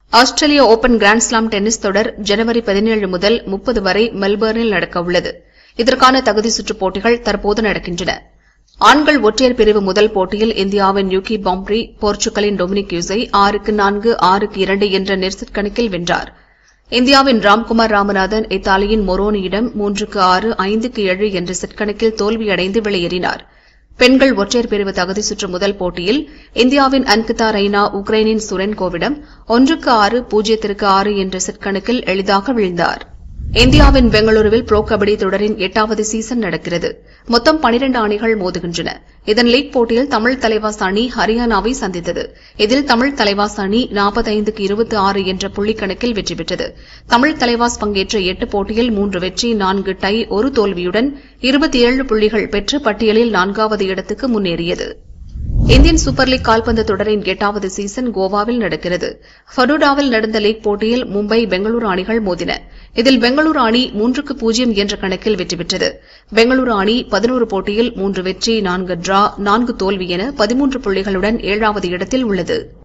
ஆஸ்திரேலிய open grand slam tennis தொடர் ஜனவரி பதினேழு முதல் முப்பது வரை மெல்பர்னில் நடக்கவுள்ளது இதற்கான தகுதி சுற்றுப் போட்டிகள் தற்போது நடக்கின்றன ஆண்கள் ஒற்றையர் பிரிவு முதல் போட்டியில் இந்தியாவின் யுகி பாம்ப்ரி போர்ச்சுகலின் டொமினிக் யூஸை ஆறுக்கு நான்கு ஆறுக்கு இரண்டு என்ற நெர்செட் கணக்கில் வென்றார் இந்தியாவின் ராம்குமார் ராமநாதன் இத்தாலியின் மொரோனியிடம் மூன்றுக்கு ஆறு ஐந்துக்கு ஏழு என்ற செட் கணக்கில் தோல்வியடைந்து வெளியேறினார் பெண்கள் ஒற்றையர் பிரிவு தகுதி சுற்று முதல் போட்டியில் இந்தியாவின் அன்கிதா ரெய்னா உக்ரைனின் சுரென்கோவிடம் ஒன்றுக்கு ஆறு பூஜ்ஜியத்திற்கு ஆறு என்ற செட் கணக்கில் எளிதாக வீழ்ந்தார் இந்தியாவின் பெங்களூருவில் ப்ரோ கபடி தொடரின் எட்டாவது சீசன் நடக்கிறது மொத்தம் பனிரண்டு அணிகள் மோதுகின்றன இதன் லீக் போட்டியில் தமிழ் தலைவாஸ் அணி ஹரியானாவை சந்தித்தது இதில் தமிழ் தலைவாஸ் அணி நாற்பத்தைந்துக்கு இருபத்தி ஆறு என்ற புள்ளிக் கணக்கில் வெற்றி பெற்றது தமிழ் தலைவாஸ் பங்கேற்ற எட்டு போட்டியில் மூன்று வெற்றி நான்கு டை ஒரு தோல்வியுடன் இருபத்தி ஏழு புள்ளிகள் பெற்று பட்டியலில் நான்காவது இடத்துக்கு முன்னேறியது இந்தியன் சூப்பர் லீக் கால்பந்து தொடரின் எட்டாவது சீசன் கோவாவில் நடக்கிறது ஃபடோடாவில் நடந்த லீக் போட்டியில் மும்பை பெங்களூரு அணிகள் மோதின இதில் பெங்களூரு அணி மூன்றுக்கு பூஜ்ஜியம் என்ற கணக்கில் வெற்றி பெற்றது பெங்களூரு அணி பதினோரு போட்டியில் மூன்று வெற்றி நான்கு டிரா நான்கு தோல்வி என பதிமூன்று புள்ளிகளுடன் ஏழாவது இடத்தில் உள்ளது